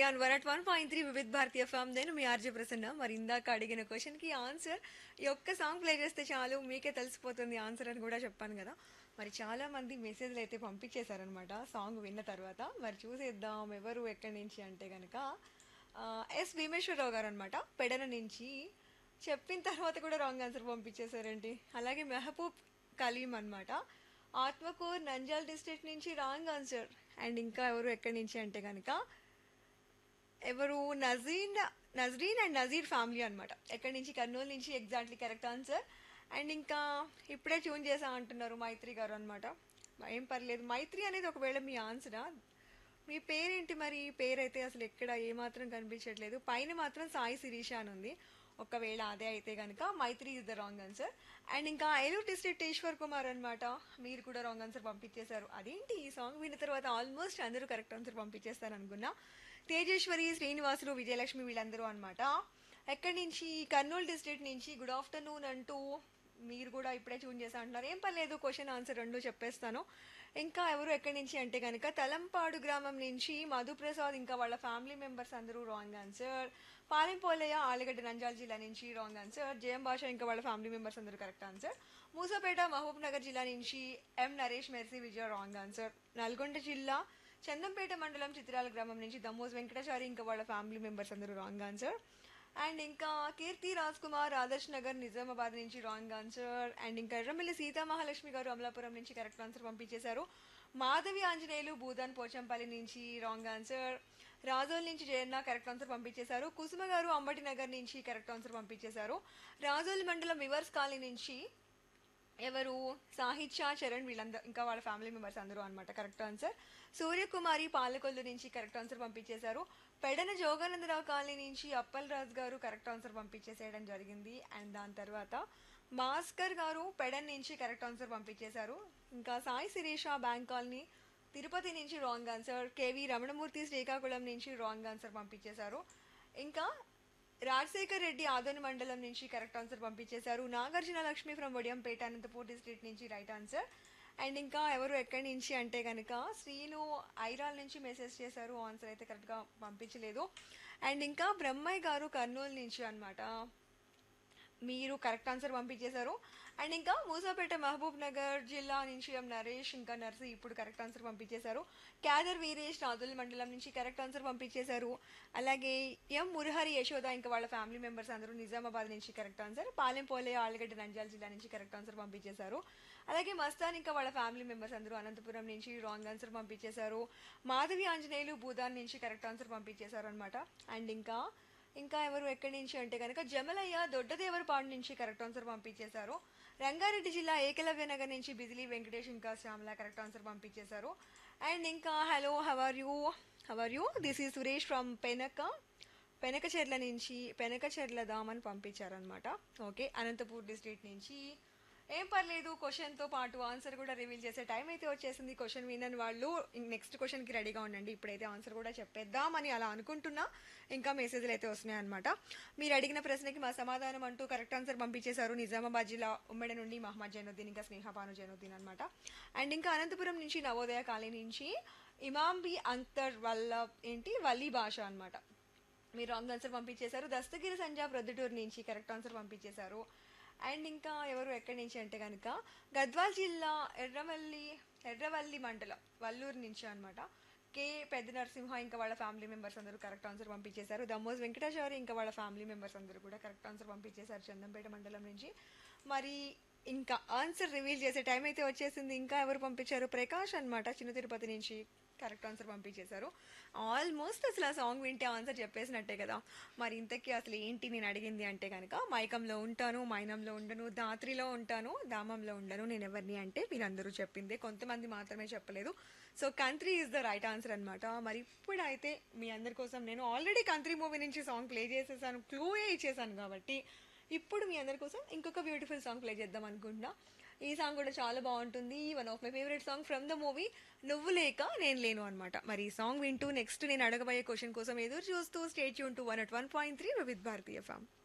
on one at one point three Vividh Bharati FM నేను మీ RJ Prasanna మరి ఇందాక అడిగిన క్వశ్చన్కి ఆన్సర్ ఈ ఒక్క సాంగ్ ప్లే చేస్తే చాలు మీకే తెలిసిపోతుంది ఆన్సర్ అని కూడా చెప్పాను కదా మరి చాలా మంది మెసేజ్లు అయితే పంపించేశారనమాట సాంగ్ విన్న తర్వాత మరి చూసేద్దాం ఎవరు ఎక్కడి నుంచి అంటే కనుక ఎస్ భీమేశ్వరరావు గారు అనమాట పెడన నుంచి చెప్పిన తర్వాత కూడా రాంగ్ ఆన్సర్ పంపించేశారండి అలాగే మెహబూబ్ కలీం అనమాట ఆత్మకూర్ నంజాల్ డిస్ట్రిక్ట్ నుంచి రాంగ్ ఆన్సర్ అండ్ ఇంకా ఎవరు ఎక్కడి నుంచి అంటే కనుక ఎవరు నజీన్ నజరీన్ అండ్ నజీర్ ఫ్యామిలీ అనమాట ఎక్కడి నుంచి కర్నూలు నుంచి ఎగ్జాక్ట్లీ కరెక్ట్ ఆన్సర్ అండ్ ఇంకా ఇప్పుడే ట్యూన్ చేసా అంటున్నారు మైత్రి గారు అనమాట ఏం పర్లేదు మైత్రి అనేది ఒకవేళ మీ ఆన్సరా మీ పేరేంటి మరి పేరైతే అసలు ఎక్కడ ఏమాత్రం కనిపించట్లేదు పైన మాత్రం సాయి శిరీష అని ఉంది ఒకవేళ అదే అయితే కనుక Maitri is the wrong answer and ఇంకా ఏలూరు డిస్ట్రిక్ట్ ఈశ్వర్ కుమార్ అనమాట మీరు కూడా రాంగ్ ఆన్సర్ పంపించేశారు అదేంటి ఈ సాంగ్ విన్న తర్వాత ఆల్మోస్ట్ అందరూ కరెక్ట్ ఆన్సర్ పంపించేస్తారు అనుకున్నా తేజేశ్వరి శ్రీనివాసులు విజయలక్ష్మి వీళ్ళందరూ అనమాట ఎక్కడి నుంచి కర్నూలు డిస్ట్రిక్ట్ నుంచి గుడ్ ఆఫ్టర్నూన్ అంటూ మీరు కూడా ఇప్పుడే చూన్ చేసా అంటున్నారు ఏం పర్లేదు క్వశ్చన్ ఆన్సర్ రెండు చెప్పేస్తాను ఇంకా ఎవరు ఎక్కడి నుంచి అంటే కనుక తలంపాడు గ్రామం నుంచి మధుప్రసాద్ ఇంకా వాళ్ళ ఫ్యామిలీ మెంబర్స్ అందరూ రాంగ్ ఆన్సర్ పాలెంపోలయ్య ఆలగడ్డ నంజాల్ జిల్లా నుంచి రాంగ్ ఆన్సర్ జయం భాష ఇంకా వాళ్ళ ఫ్యామిలీ మెంబర్స్ అందరూ కరెక్ట్ ఆన్సర్ మూసపేట మహబూబ్ నగర్ జిల్లా నుంచి M Naresh Mercy Vijaya wrong answer Nalgonda జిల్లా చందంపేట మండలం చిత్రాల గ్రామం నుంచి దమ్మోజ్ వెంకటాచారి ఇంకా వాళ్ళ ఫ్యామిలీ మెంబర్స్ అందరూ రాంగ్ ఆన్సర్ అండ్ ఇంకా కీర్తి రాజ్ కుమార్ ఆదర్శ్ నగర్ నిజామాబాద్ నుంచి రాంగ్ ఆన్సర్ అండ్ ఇంకా ఎర్రమిల్లి సీతా మహాలక్ష్మి గారు అమలాపురం నుంచి కరెక్ట్ ఆన్సర్ పంపించేశారు మాధవి ఆంజనేయులు భూదాన్ పోచంపల్లి నుంచి రాంగ్ ఆన్సర్ రాజోల్ నుంచి జయన్న కరెక్ట్ ఆన్సర్ పంపించేశారు కుసుమ గారు అంబటి నగర్ నుంచి కరెక్ట్ ఆన్సర్ పంపించేశారు రాజోల్ మండలం వివర్స్ కాలనీ నుంచి ఎవరు సాహిత్య చరణ్ వీళ్ళందరూ ఇంకా వాళ్ళ ఫ్యామిలీ మెంబర్స్ అందరూ అనమాట కరెక్ట్ ఆన్సర్ సూర్యకుమారి పాలకొల్లు నుంచి కరెక్ట్ ఆన్సర్ పంపించేశారు పెడన జోగానందరావు కాలనీ నుంచి అప్పల్ రాజ్ గారు కరెక్ట్ ఆన్సర్ పంపించేసేయడం జరిగింది అండ్ దాని తర్వాత భాస్కర్ గారు పెడన్ నుంచి కరెక్ట్ ఆన్సర్ పంపించేశారు ఇంకా సాయి శిరీష బ్యాంక్ కాలనీ తిరుపతి నుంచి wrong answer K V Ramanamurthy Srikakulam నుంచి రాంగ్ ఆన్సర్ పంపించేశారు ఇంకా రాజశేఖర్ రెడ్డి ఆదోని మండలం నుంచి కరెక్ట్ ఆన్సర్ పంపించేశారు నాగార్జున లక్ష్మి ఫ్రమ్ వడియంపేట అనంతపూర్ డిస్ట్రిక్ట్ నుంచి రైట్ ఆన్సర్ అండ్ ఇంకా ఎవరు ఎక్కడి నుంచి అంటే కనుక శ్రీను ఐరాల్ నుంచి మెసేజ్ చేశారు ఆన్సర్ అయితే కరెక్ట్గా పంపించలేదు అండ్ ఇంకా బ్రహ్మయ్య గారు కర్నూలు నుంచి అనమాట మీరు కరెక్ట్ ఆన్సర్ పంపించేశారు అండ్ ఇంకా మూసాపేట మహబూబ్ నగర్ జిల్లా నుంచి ఎం నరేష్ ఇంకా నర్సి ఇప్పుడు కరెక్ట్ ఆన్సర్ పంపించేశారు క్యాదర్ వీరేష్ నాదుల్ మండలం నుంచి కరెక్ట్ ఆన్సర్ పంపించేశారు అలాగే ఎం మురహరి యశోద ఇంకా వాళ్ళ ఫ్యామిలీ మెంబర్స్ అందరూ నిజామాబాద్ నుంచి కరెక్ట్ ఆన్సర్ పాలెంపోలే ఆలగడ్డ నంజాల్ జిల్లా నుంచి కరెక్ట్ ఆన్సర్ పంపించేశారు అలాగే మస్తాన్ ఇంకా వాళ్ళ ఫ్యామిలీ మెంబర్స్ అందరూ అనంతపురం నుంచి రాంగ్ ఆన్సర్ పంపించేశారు మాధవి ఆంజనేయులు భూదాన్ నుంచి కరెక్ట్ ఆన్సర్ పంపించేశారు అనమాట అండ్ ఇంకా ఇంకా ఎవరు ఎక్కడి నుంచి అంటే కనుక జమలయ్య దొడ్డదేవరపాడు నుంచి కరెక్ట్ ఆన్సర్ పంపించేశారు రంగారెడ్డి జిల్లా ఏకలవ్య నగర్ నుంచి బిజిలీ వెంకటేష్ ఇంకా శ్యామల కరెక్ట్ ఆన్సర్ పంపించేశారు అండ్ ఇంకా hello how are you how are you this ఈ సురేష్ ఫ్రమ్ పెనక పెనకచెర్ల నుంచి పెనకచెర్ల దామని పంపించారనమాట ఓకే అనంతపూర్ డిస్ట్రిక్ట్ నుంచి ఏం పర్లేదు క్వశ్చన్తో పాటు ఆన్సర్ కూడా రివీల్ చేసే టైం అయితే వచ్చేసింది క్వశ్చన్ వినని వాళ్ళు నెక్స్ట్ క్వశ్చన్కి రెడీగా ఉండండి ఇప్పుడైతే ఆన్సర్ కూడా చెప్పేద్దామని అలా అనుకుంటున్నా ఇంకా మెసేజ్లు అయితే వస్తున్నాయి అనమాట మీరు అడిగిన ప్రశ్నకి మా సమాధానం అంటూ కరెక్ట్ ఆన్సర్ పంపించేశారు నిజామాబాద్ జిల్లా ఉమ్మడి నుండి మహమ్మద్ జైనుద్దీన్ ఇంకా స్నేహపాను జైనుద్దీన్ అనమాట అండ్ ఇంకా అనంతపురం నుంచి నవోదయ కాలనీ నుంచి ఇమాంబి అంతర్ వల్ల ఏంటి వల్లీ భాష అనమాట మీరు రాంగ్ ఆన్సర్ పంపించేశారు దస్తగిరి సంజా ప్రొద్దుటూరు నుంచి కరెక్ట్ ఆన్సర్ పంపించేశారు అండ్ ఇంకా ఎవరు ఎక్కడి నుంచి అంటే కనుక గద్వాల్ జిల్లా ఎర్రవల్లి ఎర్రవల్లి మండలం వల్లూరు నుంచి అనమాట కే పెద్ద నరసింహ ఇంకా వాళ్ళ ఫ్యామిలీ మెంబర్స్ అందరూ కరెక్ట్ ఆన్సర్ పంపించేశారు దమ్మోజ్ వెంకటాచారి ఇంకా వాళ్ళ ఫ్యామిలీ మెంబర్స్ అందరూ కూడా కరెక్ట్ ఆన్సర్ పంపించేశారు చందంపేట మండలం నుంచి మరి ఇంకా ఆన్సర్ రివీల్ చేసే టైం అయితే వచ్చేసింది ఇంకా ఎవరు పంపించారు ప్రకాష్ అనమాట చిన్న తిరుపతి నుంచి కరెక్ట్ ఆన్సర్ పంపించేశారు ఆల్మోస్ట్ అసలు ఆ సాంగ్ వింటే ఆన్సర్ చెప్పేసినట్టే కదా మరి ఇంతకీ అసలు ఏంటి నేను అడిగింది అంటే కనుక మైకంలో ఉంటాను మైనంలో ఉండను దాత్రిలో ఉంటాను దామంలో ఉండను నేను ఎవరిని అంటే మీరందరూ చెప్పిందే కొంతమంది మాత్రమే చెప్పలేదు so Kantri is the right answer అనమాట మరి ఇప్పుడైతే మీ అందరి కోసం నేను ఆల్రెడీ కంత్రీ మూవీ నుంచి సాంగ్ ప్లే చేసేసాను క్లూయే ఇచ్చేసాను కాబట్టి ఇప్పుడు మీ అందరి కోసం ఇంకొక బ్యూటిఫుల్ సాంగ్ ప్లే చేద్దాం అనుకుంటున్నా ఈ సాంగ్ కూడా చాలా బాగుంటుంది one of my favourite song from the movie నువ్వు లేక నేను లేను అనమాట మరి ఈ సాంగ్ వింటూ నెక్స్ట్ నేను అడగబోయే క్వశ్చన్ కోసం ఎదురు చూస్తూ స్టేట్ యూన్ to one at one point three with Bharati form